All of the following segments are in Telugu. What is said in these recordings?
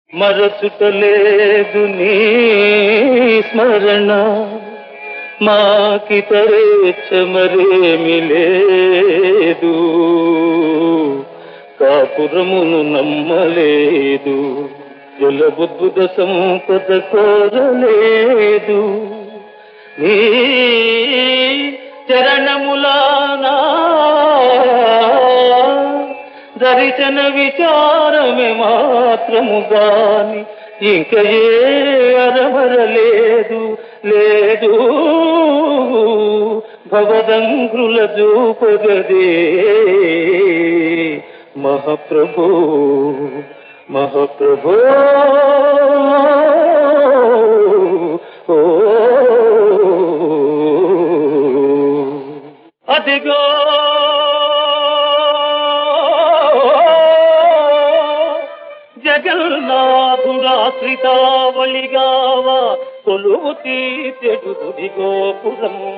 మరచుటలేదు నీ స్మరణ మాకితరేచ్చ మరేమి లేదు కాపురమును నమ్మలేదు జలబుద్భుత సంపద కోరలేదు నీ చరణములానా దర్శన విచారమే మాత్రము గాని ఇంక ఏ అరమర లేదు లేదు భవదంగ్రుల చూపగదే మహాప్రభు మహాప్రభు ఓ అదిగో జగన్నాథురాశ్రితావళిగావ కొలువు తీర్చెడు గుడి గోపురము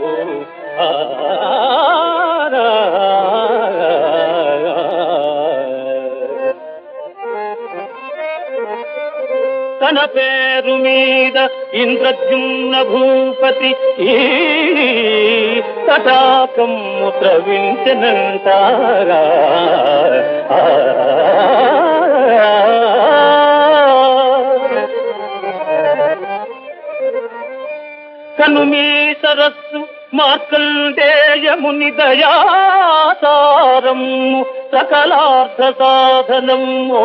తన పేరు మీద ఇంద్రద్యుమ్న భూపతి ఈ తటాకము త్రవించనంటారా కను మీ సరస్సు మార్కండేయముని దయాసారము సకలార్థ సాధనము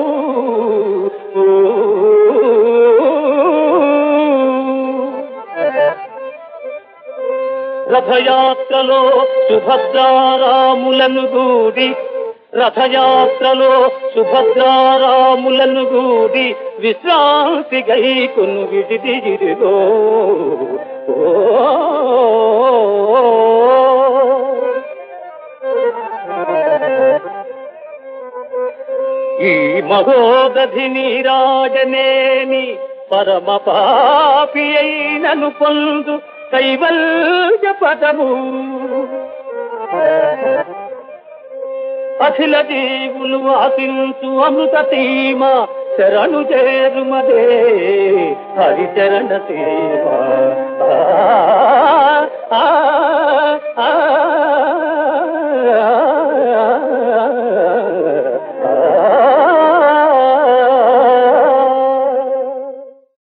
రథయాత్రలో సుభద్రారాములను గూడి రథయాత్రలో సుభద్రారాములను గూడి విశ్రాంతి గై కొను విడిదిగిరిలో ఈ మహోదధి నీరాజనేని పరమ పాపి అయినను పొందు కైవల్య పదము అఖిల జీవులు ఆశించు అమృత సీమ శరణు చేరుమదే హరిచరణ సీమ ఆ